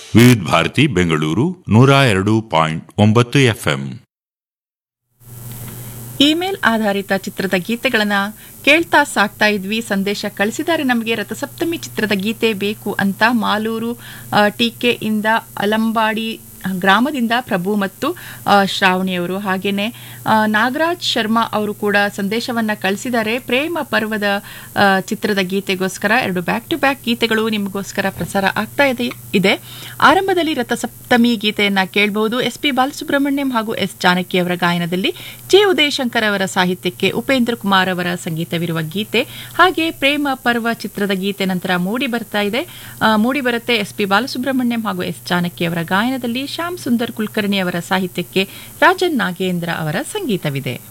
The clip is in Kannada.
ವಿವಿಧ ಭಾರತಿ ಬೆಂಗಳೂರು ನೂರ ಎರಡು ಪಾಯಿಂಟ್ ಒಂಬತ್ತು ಎಫ್ಎಂ ಇಮೇಲ್ ಆಧಾರಿತ ಚಿತ್ರದ ಗೀತೆಗಳನ್ನ ಕೇಳ್ತಾ ಸಾಕ್ತಾ ಇದ್ವಿ ಸಂದೇಶ ಕಳಿಸಿದ್ದಾರೆ ನಮಗೆ ರಥಸಪ್ತಮಿ ಚಿತ್ರದ ಗೀತೆ ಬೇಕು ಅಂತ ಮಾಲೂರು ಆ, ಟೀಕೆ ಇಂದ ಅಲಂಬಾಡಿ ಗ್ರಾಮದಿಂದ ಪ್ರಭು ಮತ್ತು ಆ, ಶ್ರಾವಣಿಯವರು ಹಾಗೇನೆ ಆ, ನಾಗರಾಜ್ ಶರ್ಮಾ ಅವರು ಕೂಡ ಸಂದೇಶವನ್ನ ಕಳಿಸಿದ್ದಾರೆ ಪ್ರೇಮ ಪರ್ವದ ಆ, ಚಿತ್ರದ ಗೀತೆಗೋಸ್ಕರ ಎರಡು ಬ್ಯಾಕ್ ಟು ಬ್ಯಾಕ್ ಗೀತೆಗಳು ನಿಮಗೋಸ್ಕರ ಪ್ರಸಾರ ಆಗ್ತಾ ಇದೆ ಇದೆ ಆರಂಭದಲ್ಲಿ ರಥಸಪ್ತಮಿ ಗೀತೆಯನ್ನ ಕೇಳಬಹುದು ಎಸ್ ಪಿ ಬಾಲಸುಬ್ರಹ್ಮಣ್ಯಂ ಹಾಗೂ ಎಸ್ ಜಾನಕಿ ಅವರ ಗಾಯನದಲ್ಲಿ ಜೆ ಉದಯಶಂಕರ್ ಅವರ ಸಾಹಿತ್ಯಕ್ಕೆ ಉಪೇಂದ್ರ ಕುಮಾರ್ ಅವರ ಸಂಗೀತವಿರುವ ಗೀತೆ ಹಾಗೆ ಪ್ರೇಮ ಪರ್ವ ಚಿತ್ರದ ಗೀತೆ ನಂತರ ಮೂಡಿ ಬರ್ತಾ ಇದೆ ಆ, ಮೂಡಿ ಬರುತ್ತೆ ಎಸ್ ಪಿ ಬಾಲಸುಬ್ರಹ್ಮಣ್ಯಂ ಹಾಗೂ ಎಸ್ ಜಾನಕಿ ಅವರ ಗಾಯನದಲ್ಲಿ ಶ್ಯಾಮ್ ಸುಂದರ್ ಕುಲಕರ್ಣಿ ಅವರ ಸಾಹಿತ್ಯಕ್ಕೆ ರಾಜನ್ ನಾಗೇಂದ್ರ ಅವರ ಸಂಗೀತವಿದೆ